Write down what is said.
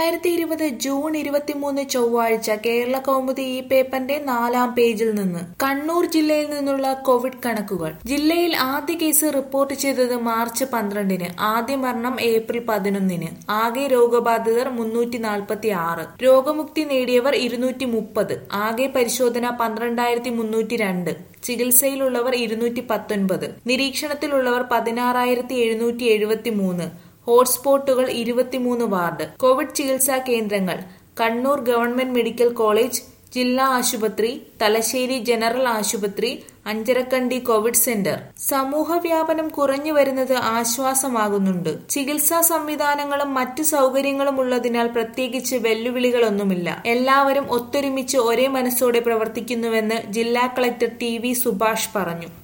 രണ്ടായിരത്തി ഇരുപത് ജൂൺ ഇരുപത്തിമൂന്ന് ചൊവ്വാഴ്ച കേരള കൗമുദി ഈ പേപ്പറിന്റെ നാലാം പേജിൽ നിന്ന് കണ്ണൂർ ജില്ലയിൽ നിന്നുള്ള കോവിഡ് കണക്കുകൾ ജില്ലയിൽ ആദ്യ കേസ് റിപ്പോർട്ട് ചെയ്തത് മാർച്ച് പന്ത്രണ്ടിന് ആദ്യ മരണം ഏപ്രിൽ പതിനൊന്നിന് ആകെ രോഗബാധിതർ മുന്നൂറ്റി നാൽപ്പത്തി ആറ് രോഗമുക്തി നേടിയവർ ഇരുന്നൂറ്റി മുപ്പത് ആകെ പരിശോധന പന്ത്രണ്ടായിരത്തി മുന്നൂറ്റി രണ്ട് ചികിത്സയിലുള്ളവർ ഇരുന്നൂറ്റി പത്തൊൻപത് നിരീക്ഷണത്തിലുള്ളവർ പതിനാറായിരത്തി എഴുന്നൂറ്റി എഴുപത്തി മൂന്ന് ഹോട്ട്സ്പോട്ടുകൾ ഇരുപത്തിമൂന്ന് വാർഡ് കോവിഡ് ചികിത്സാ കേന്ദ്രങ്ങൾ കണ്ണൂർ ഗവൺമെന്റ് മെഡിക്കൽ കോളേജ് ജില്ലാ ആശുപത്രി തലശ്ശേരി ജനറൽ ആശുപത്രി അഞ്ചരക്കണ്ടി കോവിഡ് സെന്റർ സമൂഹ വ്യാപനം കുറഞ്ഞു വരുന്നത് ആശ്വാസമാകുന്നുണ്ട് ചികിത്സാ സംവിധാനങ്ങളും മറ്റു സൗകര്യങ്ങളും ഉള്ളതിനാൽ പ്രത്യേകിച്ച് വെല്ലുവിളികളൊന്നുമില്ല എല്ലാവരും ഒത്തൊരുമിച്ച് ഒരേ മനസ്സോടെ പ്രവർത്തിക്കുന്നുവെന്ന് ജില്ലാ കളക്ടർ ടി വി സുഭാഷ് പറഞ്ഞു